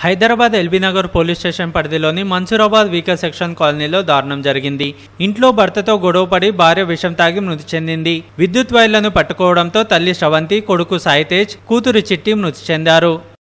Hyderabad LB Nagar police station పరిధిలోని Mansoorabad weaker section కాలనీలో దారుణం జరిగింది ఇంట్లో భర్తతో గొడవపడి భార్య విషం తాగి మృతి చెందింది విద్యుత్ వైర్లను పట్టుకోవడంతో తల్లి శ్రవంతి కొడుకు సాయితేజ్ కూతురు చిట్టి మృతి చెందారు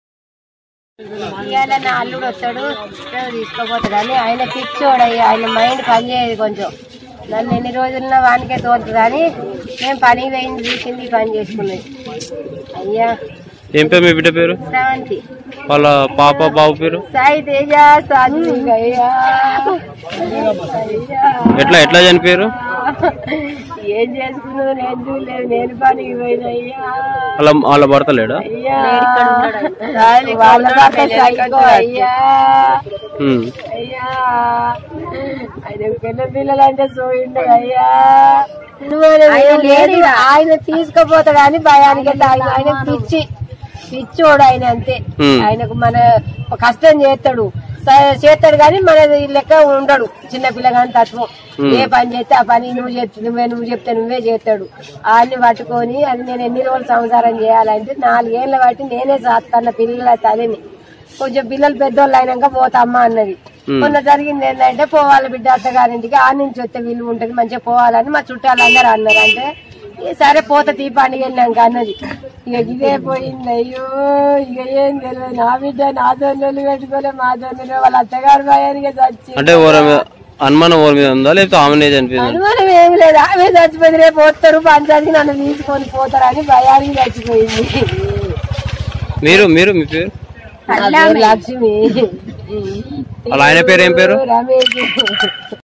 ఇవాళ నా అల్లుడు వస్తాడు ఇష్టం తీసుకోపోతాడు అని ఆయన పిచ్చోడు అయ్యా ఆయన మైండ్ పనిచేయదు కొంచెం నన్ను ఎన్ని రోజులున్నా వానికే తోలుతుంది అని మేము పని పోయింది తీసింది పని చేసుకున్నది అయ్యా ఏం పేరు మీ బిడ్డ పేరు శ్రవంతి వాళ్ళ పాప బాబు పేరు సాయి తేజ సాత్విక్ అయ్యా అయ్యా. ఎట్లా ఎట్లా చనిపోయారు ఏం చేసుకున్నదో నేను చూడలేదు నేను పనికి పోయినయ్యా వాళ్ళ వాళ్ళ భర్త లేడా అయ్యా వాళ్ళ భర్త సైకో అయ్యా ఉమ్. అయ్యా ఆయన పిల్ల పిల్లలు అంటే చూడండి అయ్యా ఆయన లేదు ఆయన తీసుకుపోతాడు అని భయానికి అయితే ఆయన ఆయన పిచ్చి పిచ్చోడు ఆయన అంతే Hmm. ఆయనకు మన కష్టం చేస్తాడు స- చేస్తాడు కానీ మన లెక్క ఉండడు చిన్న పిల్లగాని తత్వం ఏ పని చేస్తే ఆ పని నువ్వు చెప్తే నువ్వే నువ్వు చెప్తే నువ్వే చేస్తాడు ఆయన్ని పట్టుకొని అది నేను ఎన్ని రోజులు సంసారం చేయాలంటే నాలుగేళ్ల బట్టి నేనే సాత్కన్న పిల్లల తల్లిని కొంచెం పిల్లలు పెద్దోళ్ళు అయినాక పోతామ్మా అన్నది మొన్న జరిగింది ఏంటంటే పోవాలి బిడ్డ అత్తగారింటికి ఆ నుంచి వస్తే వీలు ఉంటది మంచిగా పోవాలని మా చుట్టాలు అందరూ అన్నారు అంటే "ఏ సరే పోత తీ పండుగ వెళ్ళాక అన్నది ఇక ఇదే పోయింది అయ్యో ఇక ఏం తెలియదు నా బిడ్డ నా దొన్నలు పెట్టుకోలే మా దొన్నలు వాళ్ళ అత్తగారు భయానికి చచ్చి అంటే ఓర మీద అనుమానం ఓరి మీద ఉందా లేకపోతే ఆమెనే చనిపోయిందా అనుమానం ఏమి లేదు ఆమె చచ్చిపోయింది రేపు పోతారు పంచాయతీకి నన్ను తీసుకొని పోతారు అని భయానికి చచ్చిపోయింది మీరు మీరు మీ పేరు నా పేరు లక్ష్మి వాళ్ళ ఆయన పేరు ఏం పేరు రమేష్